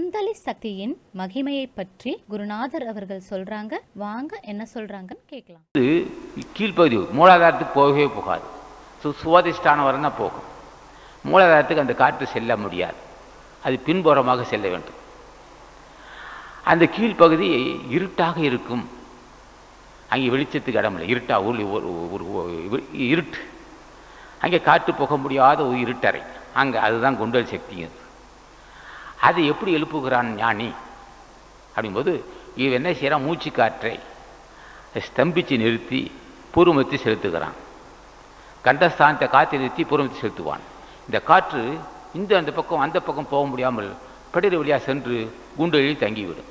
குந்தலி சக்தியின் மகிமையை பற்றி குருநாதர் அவர்கள் சொல்றாங்க வாங்க என்ன சொல்றாங்கன்னு கேட்கலாம் இது கீழ்ப்பகுதி மூலாதாரத்துக்கு போகவே போகாது ஸோ சுவாதிஷ்டான வரம் தான் போகும் மூலாதாரத்துக்கு அந்த காற்று செல்ல முடியாது அது பின்புறமாக செல்ல வேண்டும் அந்த கீழ்ப்பகுதி இருட்டாக இருக்கும் அங்கே வெளிச்சத்துக்கு இடமில்லை இருட்டா ஒரு ஒரு ஒரு ஒரு இருட்டு அங்கே காற்று போக முடியாத ஒரு இருட்டறை அங்கே அதுதான் குண்டல் சக்திங்கிறது அதை எப்படி எழுப்புகிறான் ஞானி அப்படிங்கும்போது இவன் என்ன செய்கிறான் மூச்சு காற்றை ஸ்தம்பிச்சு நிறுத்தி பூர்வமத்தை செலுத்துகிறான் கண்டஸ்தானத்தை காற்றை நிறுத்தி பூர்வமத்தை செலுத்துவான் இந்த காற்று இந்த அந்த பக்கம் அந்த பக்கம் போக முடியாமல் படிர வழியாக சென்று குண்டலில் தங்கிவிடும்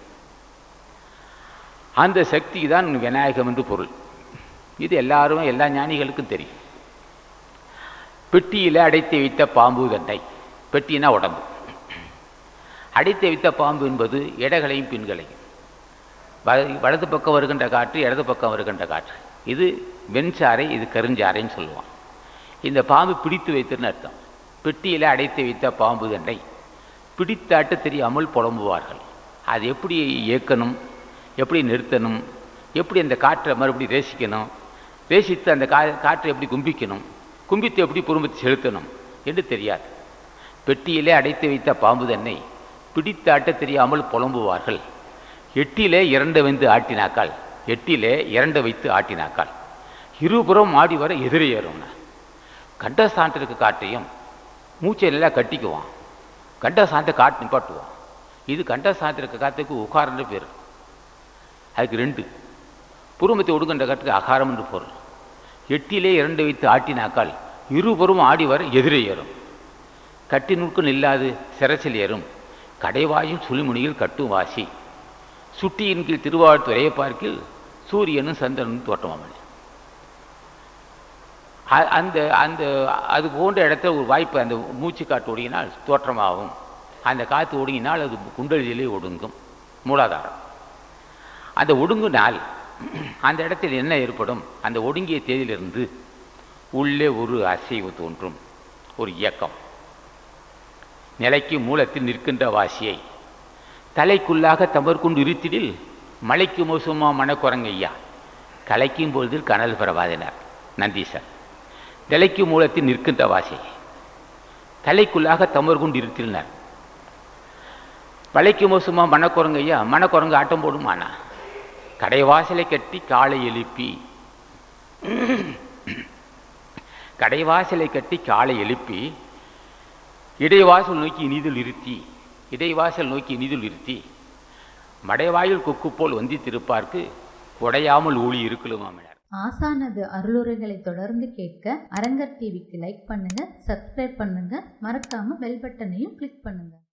அந்த சக்தி தான் விநாயகம் என்று பொருள் இது எல்லாரும் எல்லா ஞானிகளுக்கும் தெரியும் பெட்டியில் அடைத்து வைத்த பாம்பு தண்டை பெட்டினா உடம்பு அடைத்து வைத்த பாம்பு என்பது இடகளையும் பின்களையும் வ- வலது பக்கம் வருகின்ற காற்று இடது பக்கம் வருகின்ற காற்று இது வெண்சாறை இது கருஞ்சாறைன்னு சொல்லுவான் இந்த பாம்பு பிடித்து வைத்துன்னு அர்த்தம் பெட்டியில் அடைத்து வைத்த பாம்பு தண்டை பிடித்தாட்ட தெரியாமல் புலம்புவார்கள் அது எப்படி இயக்கணும் எப்படி நிறுத்தணும் எப்படி அந்த காற்றை மறுபடியும் ரேசிக்கணும் ரேசித்து அந்த கா காற்றை எப்படி கும்பிக்கணும் கும்பித்து எப்படி குடும்பத்தை செலுத்தணும் என்று தெரியாது பெட்டியிலே அடைத்து வைத்த பாம்பு தன்னை பிடித்தாட்ட தெரியாமல் புலம்புவார்கள் எட்டிலே இரண்டு வந்து ஆட்டினாக்கால் எட்டிலே இரண்டு வைத்து ஆட்டினாக்கால் இருபுறம் ஆடி வர எதிரே ஏறும்னா கண்டஸ்தானத்திற்கு காற்றையும் மூச்சை எல்லாம் கட்டிக்குவான் கண்டஸ்தானத்தை காட்டு நிப்பாட்டுவான் இது கண்டஸ்தானத்திற்கு காற்றுக்கு உகாரன்ற பேர் அதுக்கு ரெண்டு புருமத்தை ஒடுங்கின்ற காற்றுக்கு அகாரம் என்று பொருள் எட்டிலே இரண்டு வைத்து ஆட்டினாக்கால் இருபுறம் ஆடி வர எதிரே ஏறும் கட்டி நுட்கு நில்லாது சிரசில் ஏறும் கடைவாயும் சுழிமுனியில் கட்டும் வாசி சுட்டியின் கீழ் திருவாழ்த்துறையை பார்க்கில் சூரியனும் சந்திரனும் தோற்றமாமன் அ- அந்த அந்த அது போன்ற இடத்துல ஒரு வாய்ப்பு அந்த மூச்சு காற்று ஒடுங்கினால் தோற்றமாகும் அந்த காற்று ஒடுங்கினால் அது குண்டலிலே ஒடுங்கும் மூலாதாரம் அந்த ஒடுங்கினால் அந்த இடத்தில் என்ன ஏற்படும் அந்த ஒடுங்கிய தேதியிலிருந்து உள்ளே ஒரு அசைவு தோன்றும் ஒரு இயக்கம் நிலைக்கு மூலத்தில் நிற்கின்ற வாசியை தலைக்குள்ளாக தமர்கொண்டு இருத்திடில் மலைக்கு மோசமா மனக்குரங்கையா கலைக்கும் பொழுதில் கனல் பெறவாதினார் நந்தீசர் நிலைக்கு மூலத்தில் நிற்கின்ற வாசி தலைக்குள்ளாக தமர் கொண்டு இருத்தினார் வலைக்கு மோசமா மனக்குரங்கையா மனக்குரங்கு ஆட்டம் போடுமானா கடைவாசலை கட்டி காலை எழுப்பி கடைவாசலை கட்டி காலை எழுப்பி இடைவாசல் நோக்கி இனிதில் இருத்தி இடைவாசல் நோக்கி இனிதில் இருத்தி மடைவாயில் கொக்கு போல் வந்தித்திருப்பார்க்கு உடையாமல் ஊழி இருக்கலுமாமினார் ஆசானது அருளுரைகளை தொடர்ந்து கேட்க அரங்கர் டிவிக்கு லைக் பண்ணுங்க சப்ஸ்கிரைப் பண்ணுங்க மறக்காம பெல் பட்டனையும் கிளிக் பண்ணுங்க